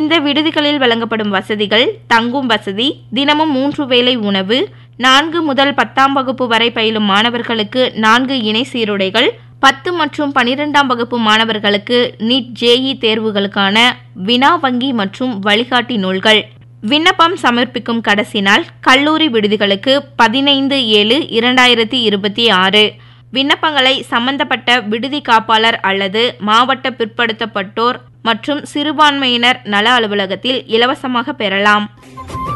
இந்த விடுதிகளில் வழங்கப்படும் வசதிகள் தங்கும் வசதி தினமும் மூன்று வேளை உணவு நான்கு முதல் பத்தாம் வகுப்பு வரை பயிலும் மாணவர்களுக்கு நான்கு இணை சீருடைகள் பத்து மற்றும் பனிரெண்டாம் வகுப்பு மாணவர்களுக்கு நீட் ஜேஇ தேர்வுகளுக்கான வினா வங்கி மற்றும் வழிகாட்டி நூல்கள் விண்ணப்பம் சமர்ப்பிக்கும் கடைசி நாள் கல்லூரி விடுதிகளுக்கு பதினைந்து ஏழு இரண்டாயிரத்தி இருபத்தி ஆறு விண்ணப்பங்களை சம்பந்தப்பட்ட விடுதி காப்பாளர் அல்லது மாவட்ட பிற்படுத்தப்பட்டோர் மற்றும் சிறுபான்மையினர் நல அலுவலகத்தில் இலவசமாக பெறலாம்